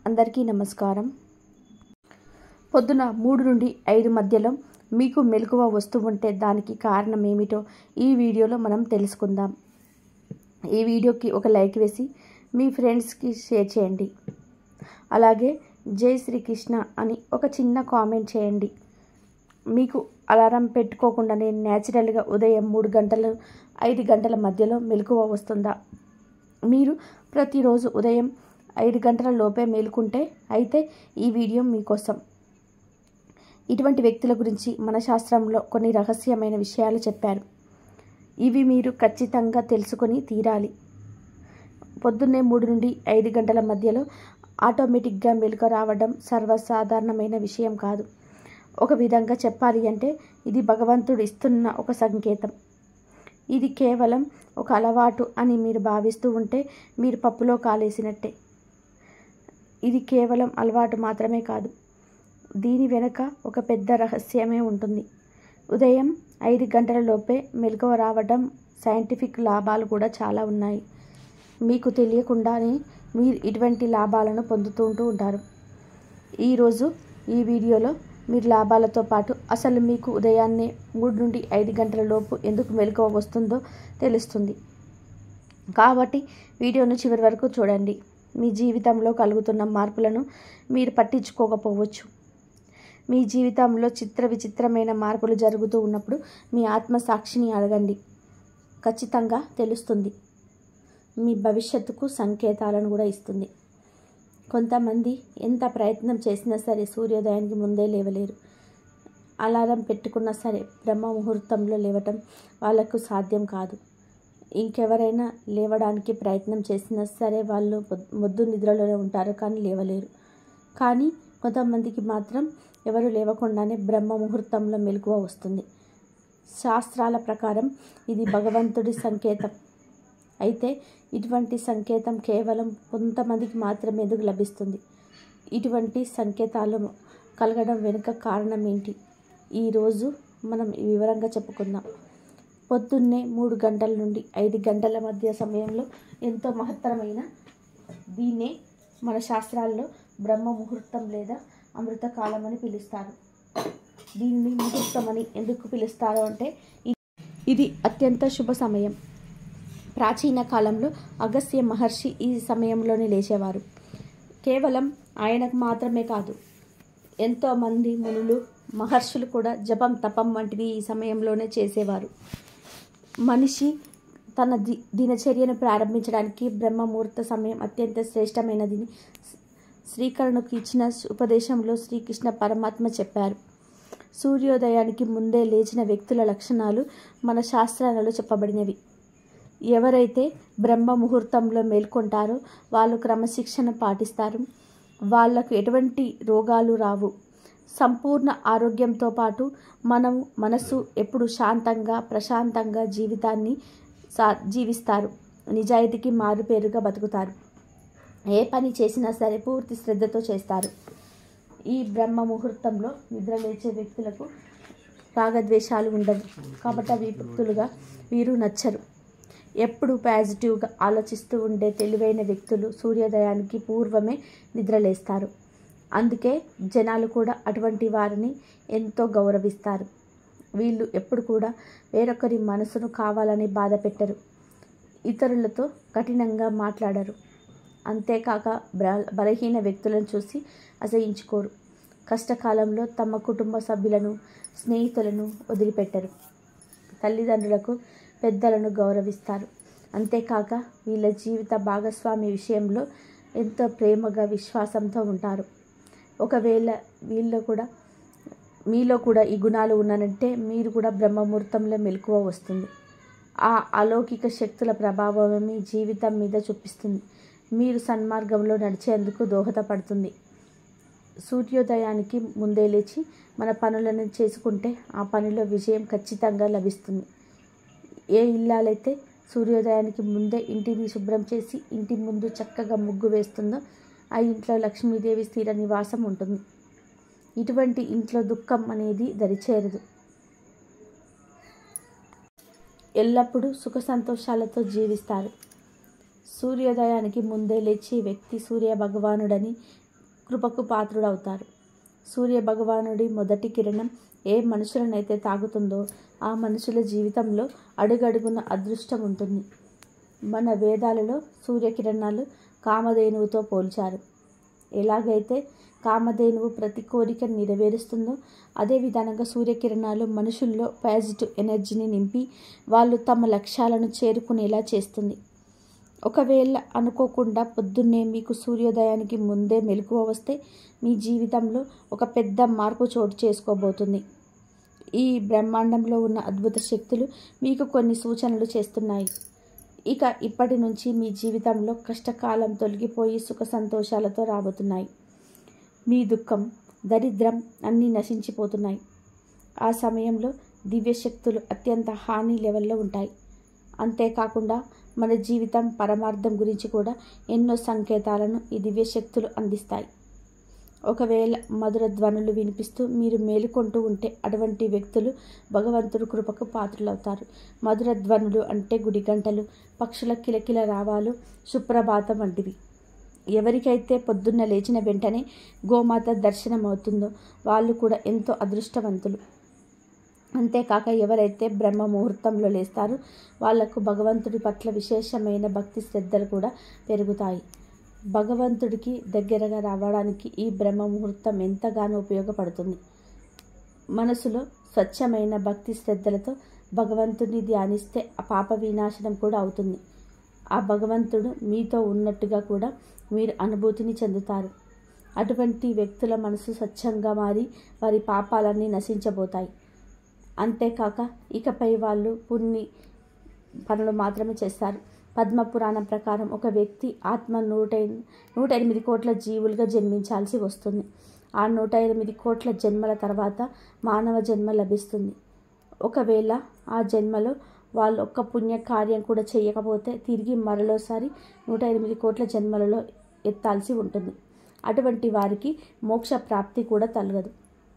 అందరికీ నమస్కారం పొద్దున మూడు నుండి ఐదు మధ్యలో మీకు మెలకువ వస్తూ ఉంటే దానికి కారణం ఏమిటో ఈ వీడియోలో మనం తెలుసుకుందాం ఈ వీడియోకి ఒక లైక్ వేసి మీ ఫ్రెండ్స్కి షేర్ చేయండి అలాగే జై శ్రీకృష్ణ అని ఒక చిన్న కామెంట్ చేయండి మీకు అలారం పెట్టుకోకుండానే న్యాచురల్గా ఉదయం మూడు గంటలు ఐదు గంటల మధ్యలో మెలకువ వస్తుందా మీరు ప్రతిరోజు ఉదయం ఐదు గంటల లోపే మేలుకుంటే అయితే ఈ వీడియో మీకోసం ఇటువంటి వ్యక్తుల గురించి మన శాస్త్రంలో కొన్ని రహస్యమైన విషయాలు చెప్పారు ఇవి మీరు ఖచ్చితంగా తెలుసుకొని తీరాలి పొద్దున్నే మూడు నుండి ఐదు గంటల మధ్యలో ఆటోమేటిక్గా మెలుక రావడం సర్వసాధారణమైన విషయం కాదు ఒక విధంగా చెప్పాలి అంటే ఇది భగవంతుడు ఇస్తున్న ఒక సంకేతం ఇది కేవలం ఒక అలవాటు అని మీరు భావిస్తూ ఉంటే మీరు పప్పులో కాలేసినట్టే ఇది కేవలం అలవాటు మాత్రమే కాదు దీని వెనుక ఒక పెద్ద రహస్యమే ఉంటుంది ఉదయం ఐదు గంటల లోపే మెలకువ రావడం సైంటిఫిక్ లాభాలు కూడా చాలా ఉన్నాయి మీకు తెలియకుండానే మీరు ఇటువంటి లాభాలను పొందుతూ ఉంటూ ఉంటారు ఈరోజు ఈ వీడియోలో మీరు లాభాలతో పాటు అసలు మీకు ఉదయాన్నే మూడు నుండి ఐదు గంటల లోపు ఎందుకు మెలకువ వస్తుందో తెలుస్తుంది కాబట్టి వీడియోను చివరి వరకు చూడండి మీ జీవితంలో కలుగుతున్న మార్పులను మీరు పట్టించుకోకపోవచ్చు మీ జీవితంలో చిత్ర విచిత్రమైన మార్పులు జరుగుతూ ఉన్నప్పుడు మీ ఆత్మసాక్షిని అడగండి ఖచ్చితంగా తెలుస్తుంది మీ భవిష్యత్తుకు సంకేతాలను కూడా ఇస్తుంది కొంతమంది ఎంత ప్రయత్నం చేసినా సరే సూర్యోదయానికి ముందే లేవలేరు అలారం పెట్టుకున్నా సరే బ్రహ్మ ముహూర్తంలో లేవటం వాళ్ళకు సాధ్యం కాదు ఇంకెవరైనా లేవడానికి ప్రయత్నం చేసినా సరే వాళ్ళు మొద్దు నిద్రలోనే ఉంటారు కానీ లేవలేరు కానీ కొంతమందికి మాత్రం ఎవరు లేవకుండానే బ్రహ్మ ముహూర్తంలో మెలకువ వస్తుంది శాస్త్రాల ప్రకారం ఇది భగవంతుడి సంకేతం అయితే ఇటువంటి సంకేతం కేవలం కొంతమందికి మాత్రమే ఎందుకు లభిస్తుంది ఇటువంటి సంకేతాలు కలగడం వెనుక కారణం ఏంటి ఈరోజు మనం వివరంగా చెప్పుకుందాం పొద్దున్నే మూడు గంటల నుండి ఐదు గంటల మధ్య సమయంలో ఎంతో మహత్తరమైన దీన్నే మన శాస్త్రాల్లో బ్రహ్మ ముహూర్తం లేదా అమృతకాలం అని పిలుస్తారు దీన్ని ముహూర్తం అని ఎందుకు పిలుస్తారు అంటే ఇది అత్యంత శుభ సమయం ప్రాచీన కాలంలో అగస్త్య మహర్షి ఈ సమయంలోనే లేచేవారు కేవలం ఆయనకు మాత్రమే కాదు ఎంతోమంది మునులు మహర్షులు కూడా జపం తపం వంటివి ఈ సమయంలోనే చేసేవారు మనిషి తన ది దినచర్యను ప్రారంభించడానికి బ్రహ్మముహూర్త సమయం అత్యంత శ్రేష్టమైనది శ్రీకరణకు ఇచ్చిన ఉపదేశంలో శ్రీకృష్ణ పరమాత్మ చెప్పారు సూర్యోదయానికి ముందే లేచిన వ్యక్తుల లక్షణాలు మన శాస్త్రాలలో చెప్పబడినవి ఎవరైతే బ్రహ్మ ముహూర్తంలో మేల్కొంటారో వాళ్ళు క్రమశిక్షణ పాటిస్తారు వాళ్లకు ఎటువంటి రోగాలు రావు సంపూర్ణ ఆరోగ్యంతో పాటు మనం మనసు ఎప్పుడు శాంతంగా ప్రశాంతంగా జీవితాన్ని సా జీవిస్తారు నిజాయితీకి మారుపేరుగా బతుకుతారు ఏ పని చేసినా సరే పూర్తి శ్రద్ధతో చేస్తారు ఈ బ్రహ్మ ముహూర్తంలో నిద్ర లేచే వ్యక్తులకు రాగద్వేషాలు ఉండవు కాబట్టి అవి వ్యక్తులుగా వీరు నచ్చరు ఎప్పుడు పాజిటివ్గా ఆలోచిస్తూ ఉండే తెలివైన వ్యక్తులు సూర్యోదయానికి పూర్వమే నిద్రలేస్తారు అందుకే జనాలు కూడా అటువంటి వారిని ఎంతో గౌరవిస్తారు వీళ్ళు ఎప్పుడు కూడా వేరొకరి మనసును కావాలని బాధ పెట్టరు ఇతరులతో కఠినంగా మాట్లాడరు అంతేకాక బలహీన వ్యక్తులను చూసి అసహించుకోరు కష్టకాలంలో తమ కుటుంబ సభ్యులను స్నేహితులను వదిలిపెట్టరు తల్లిదండ్రులకు పెద్దలను గౌరవిస్తారు అంతేకాక వీళ్ళ జీవిత భాగస్వామి విషయంలో ఎంతో ప్రేమగా విశ్వాసంతో ఉంటారు ఒకవేళ వీళ్ళు కూడా మీలో కూడా ఈ గుణాలు ఉన్నానంటే మీరు కూడా బ్రహ్మముహూర్తంలో మెలకువ వస్తుంది ఆ అలౌకిక శక్తుల ప్రభావం మీ జీవితం మీద చూపిస్తుంది మీరు సన్మార్గంలో నడిచేందుకు దోహదపడుతుంది సూర్యోదయానికి ముందే లేచి మన పనులను చేసుకుంటే ఆ పనిలో విజయం ఖచ్చితంగా లభిస్తుంది ఏ ఇల్లాలైతే సూర్యోదయానికి ముందే ఇంటిని శుభ్రం చేసి ఇంటి ముందు చక్కగా ముగ్గు వేస్తుందో ఆ ఇంట్లో లక్ష్మీదేవి స్థిర నివాసం ఉంటుంది ఇటువంటి ఇంట్లో దుఃఖం అనేది దరిచేరదు ఎల్లప్పుడూ సుఖ సంతోషాలతో జీవిస్తారు సూర్యోదయానికి ముందే లేచి వ్యక్తి సూర్య భగవానుడని కృపకు పాత్రుడవుతారు సూర్య భగవానుడి మొదటి కిరణం ఏ మనుషులనైతే తాగుతుందో ఆ మనుషుల జీవితంలో అడుగడుగున అదృష్టం ఉంటుంది మన వేదాలలో సూర్యకిరణాలు కామధేనువుతో పోల్చారు ఎలాగైతే కామధేనువు ప్రతి కోరిక నెరవేరుస్తుందో అదే విధానంగా సూర్యకిరణాలు మనుషుల్లో పాజిటివ్ ఎనర్జీని నింపి వాళ్ళు తమ లక్ష్యాలను చేరుకునేలా చేస్తుంది ఒకవేళ అనుకోకుండా పొద్దున్నే మీకు సూర్యోదయానికి ముందే మెలకువ వస్తే మీ జీవితంలో ఒక పెద్ద మార్పు చోటు చేసుకోబోతుంది ఈ బ్రహ్మాండంలో ఉన్న అద్భుత శక్తులు మీకు కొన్ని సూచనలు చేస్తున్నాయి ఇక ఇప్పటి నుంచి మీ జీవితంలో కష్టకాలం తొలగిపోయి సుఖ సంతోషాలతో రాబోతున్నాయి మీ దుఃఖం దరిద్రం అన్నీ నశించిపోతున్నాయి ఆ సమయంలో దివ్యశక్తులు అత్యంత హాని లెవెల్లో ఉంటాయి అంతేకాకుండా మన జీవితం పరమార్థం గురించి కూడా ఎన్నో సంకేతాలను ఈ దివ్యశక్తులు అందిస్తాయి ఒకవేళ మధుర ధ్వనులు వినిపిస్తూ మీరు మేలుకొంటూ ఉంటే అటువంటి వ్యక్తులు భగవంతుడు కృపకు పాత్రులవుతారు మధుర ధ్వనులు అంటే గుడి గంటలు పక్షుల కిలకిల రావాలు సుప్రభాతం వంటివి ఎవరికైతే పొద్దున్న లేచిన వెంటనే గోమాత దర్శనం అవుతుందో వాళ్ళు కూడా ఎంతో అదృష్టవంతులు అంతేకాక ఎవరైతే బ్రహ్మ ముహూర్తంలో లేస్తారో వాళ్లకు భగవంతుడి పట్ల విశేషమైన భక్తి శ్రద్ధలు కూడా పెరుగుతాయి భగవంతుడికి దగ్గరగా రావడానికి ఈ బ్రహ్మ ముహూర్తం ఎంతగానో ఉపయోగపడుతుంది మనసులో స్వచ్ఛమైన భక్తి శ్రద్ధలతో భగవంతుడిని ధ్యానిస్తే ఆ పాప వినాశనం కూడా అవుతుంది ఆ భగవంతుడు మీతో ఉన్నట్టుగా కూడా మీరు అనుభూతిని చెందుతారు అటువంటి వ్యక్తుల మనసు స్వచ్ఛంగా మారి వారి పాపాలన్నీ నశించబోతాయి అంతేకాక ఇకపై వాళ్ళు పుణ్య పనులు మాత్రమే చేస్తారు పద్మపురాణం ప్రకారం ఒక వ్యక్తి ఆత్మ నూట నూట ఎనిమిది కోట్ల జీవులుగా జన్మించాల్సి వస్తుంది ఆ నూట ఎనిమిది కోట్ల జన్మల తర్వాత మానవ జన్మ లభిస్తుంది ఒకవేళ ఆ జన్మలో వాళ్ళు ఒక్క పుణ్య కార్యం కూడా చేయకపోతే తిరిగి మరలోసారి నూట ఎనిమిది కోట్ల జన్మలలో ఎత్తాల్సి ఉంటుంది అటువంటి వారికి మోక్ష ప్రాప్తి కూడా తలగదు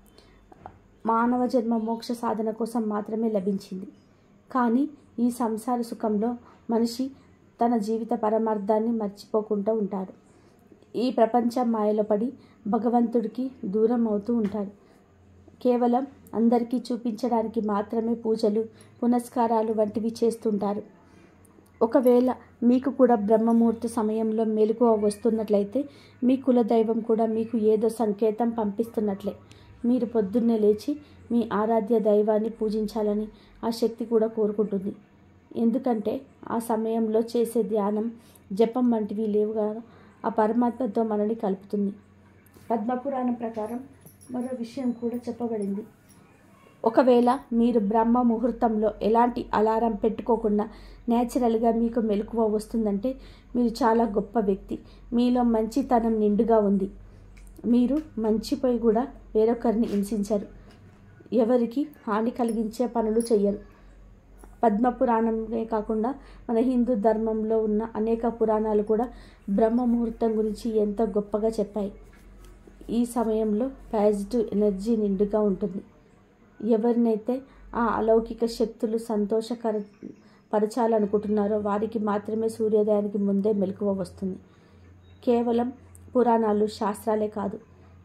మానవ జన్మ మోక్ష సాధన కోసం మాత్రమే లభించింది కానీ ఈ సంసార సుఖంలో మనిషి తన జీవిత పరమార్థాన్ని మర్చిపోకుండా ఉంటాడు ఈ ప్రపంచ మాయలో పడి భగవంతుడికి దూరం అవుతూ ఉంటాడు కేవలం అందరికీ చూపించడానికి మాత్రమే పూజలు పునస్కారాలు వంటివి చేస్తుంటారు ఒకవేళ మీకు కూడా బ్రహ్మముహూర్త సమయంలో మెలకువ వస్తున్నట్లయితే మీ కులదైవం కూడా మీకు ఏదో సంకేతం పంపిస్తున్నట్లే మీరు పొద్దున్నే లేచి మీ ఆరాధ్య దైవాన్ని పూజించాలని ఆ శక్తి కూడా కోరుకుంటుంది ఎందుకంటే ఆ సమయంలో చేసే ధ్యానం జపం వంటివి లేవు కదా ఆ పరమాత్మతో మనల్ని కలుపుతుంది పద్మపురాణం ప్రకారం మరో విషయం కూడా చెప్పబడింది ఒకవేళ మీరు బ్రహ్మ ముహూర్తంలో ఎలాంటి అలారం పెట్టుకోకుండా న్యాచురల్గా మీకు మెలకువ వస్తుందంటే మీరు చాలా గొప్ప వ్యక్తి మీలో మంచితనం నిండుగా ఉంది మీరు మంచిపై కూడా వేరొకరిని హింసించరు ఎవరికి హాని కలిగించే పనులు చెయ్యరు పద్మపురాణమే కాకుండా మన హిందూ ధర్మంలో ఉన్న అనేక పురాణాలు కూడా బ్రహ్మ ముహూర్తం గురించి ఎంతో గొప్పగా చెప్పాయి ఈ సమయంలో పాజిటివ్ ఎనర్జీ నిండుగా ఉంటుంది ఎవరినైతే ఆ అలౌకిక శక్తులు సంతోషకర పరచాలనుకుంటున్నారో వారికి మాత్రమే సూర్యోదయానికి ముందే మెలకువ వస్తుంది కేవలం పురాణాలు శాస్త్రాలే కాదు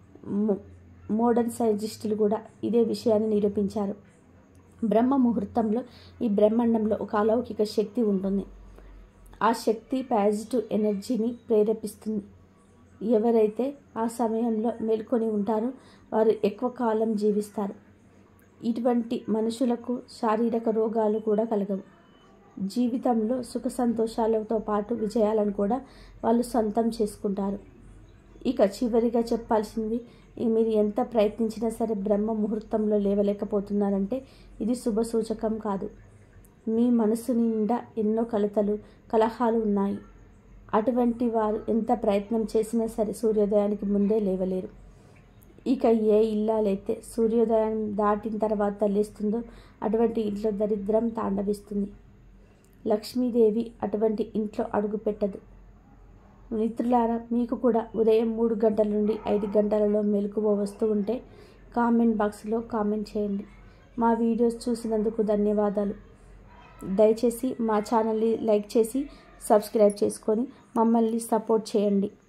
మోడర్న్ సైంటిస్టులు కూడా ఇదే విషయాన్ని నిరూపించారు బ్రహ్మ ముహూర్తంలో ఈ బ్రహ్మాండంలో ఒక అలౌకిక శక్తి ఉంటుంది ఆ శక్తి పాజిటివ్ ఎనర్జీని ప్రేరేపిస్తుంది ఎవరైతే ఆ సమయంలో మేల్కొని ఉంటారో వారు ఎక్కువ కాలం జీవిస్తారు ఇటువంటి మనుషులకు శారీరక రోగాలు కూడా కలగవు జీవితంలో సుఖ సంతోషాలతో పాటు విజయాలను కూడా వాళ్ళు సొంతం చేసుకుంటారు ఇక చివరిగా చెప్పాల్సింది మీరు ఎంత ప్రయత్నించినా సరే బ్రహ్మ ముహూర్తంలో లేవలేకపోతున్నారంటే ఇది శుభ సూచకం కాదు మీ మనసు నిండా ఎన్నో కలతలు కలహాలు ఉన్నాయి అటువంటి వారు ఎంత ప్రయత్నం చేసినా సరే సూర్యోదయానికి ముందే లేవలేరు ఇక ఏ ఇల్లాలైతే సూర్యోదయం దాటిన తర్వాత లేస్తుందో అటువంటి ఇంట్లో దరిద్రం తాండవిస్తుంది లక్ష్మీదేవి అటువంటి ఇంట్లో అడుగు పెట్టదు మిత్రులారా మీకు కూడా ఉదయం మూడు గంటల నుండి ఐదు గంటలలో మెలకువ వస్తూ ఉంటే కామెంట్ బాక్స్లో కామెంట్ చేయండి మా వీడియోస్ చూసినందుకు ధన్యవాదాలు దయచేసి మా ఛానల్ని లైక్ చేసి సబ్స్క్రైబ్ చేసుకొని మమ్మల్ని సపోర్ట్ చేయండి